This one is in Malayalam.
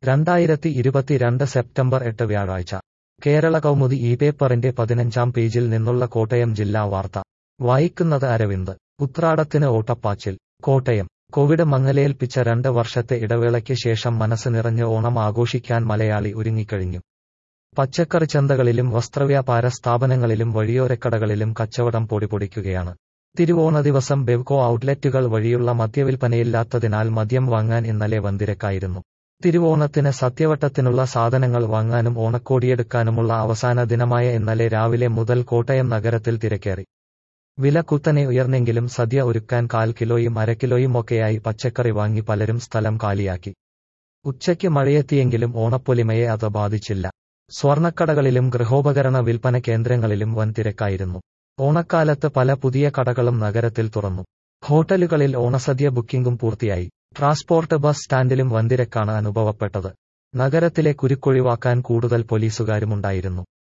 രണ്ടായിരത്തി ഇരുപത്തിരണ്ട് സെപ്റ്റംബർ എട്ട് വ്യാഴാഴ്ച കേരള കൗമുദി ഈ പേപ്പറിന്റെ പതിനഞ്ചാം പേജിൽ നിന്നുള്ള കോട്ടയം ജില്ലാ വാർത്ത വായിക്കുന്നത് അരവിന്ദ് ഉത്രാടത്തിന് ഓട്ടപ്പാച്ചിൽ കോട്ടയം കോവിഡ് മങ്ങലേൽപ്പിച്ച രണ്ട് വർഷത്തെ ഇടവേളയ്ക്ക് ശേഷം മനസ്സ് നിറഞ്ഞ് ഓണം ആഘോഷിക്കാൻ മലയാളി ഒരുങ്ങിക്കഴിഞ്ഞു പച്ചക്കറി ചന്തകളിലും വസ്ത്രവ്യാപാര സ്ഥാപനങ്ങളിലും വഴിയോരക്കടകളിലും കച്ചവടം പൊടിപൊടിക്കുകയാണ് തിരുവോണ ദിവസം ബെവ്കോ ഔട്ട്ലെറ്റുകൾ വഴിയുള്ള മദ്യവിൽപ്പനയില്ലാത്തതിനാൽ മദ്യം വാങ്ങാൻ ഇന്നലെ വൻതിരക്കായിരുന്നു തിരുവോണത്തിന് സത്യവട്ടത്തിനുള്ള സാധനങ്ങൾ വാങ്ങാനും ഓണക്കോടിയെടുക്കാനുമുള്ള അവസാന ദിനമായ ഇന്നലെ രാവിലെ മുതൽ കോട്ടയം നഗരത്തിൽ തിരക്കേറി വില കുത്തനെ ഉയർന്നെങ്കിലും സദ്യ ഒരുക്കാൻ കാൽ കിലോയും അരക്കിലോയുമൊക്കെയായി പച്ചക്കറി വാങ്ങി പലരും സ്ഥലം കാലിയാക്കി ഉച്ചയ്ക്ക് മഴയെത്തിയെങ്കിലും ഓണപ്പൊലിമയെ അത് ബാധിച്ചില്ല സ്വർണ്ണക്കടകളിലും ഗൃഹോപകരണ വിൽപ്പന കേന്ദ്രങ്ങളിലും വൻ തിരക്കായിരുന്നു ഓണക്കാലത്ത് പല പുതിയ കടകളും നഗരത്തിൽ തുറന്നു ഹോട്ടലുകളിൽ ഓണസദ്യ ബുക്കിംഗും പൂർത്തിയായി ട്രാൻസ്പോർട്ട് ബസ് സ്റ്റാൻഡിലും വൻതിരക്കാണ് അനുഭവപ്പെട്ടത് നഗരത്തിലെ കുരുക്കൊഴിവാക്കാൻ കൂടുതൽ പോലീസുകാരുമുണ്ടായിരുന്നു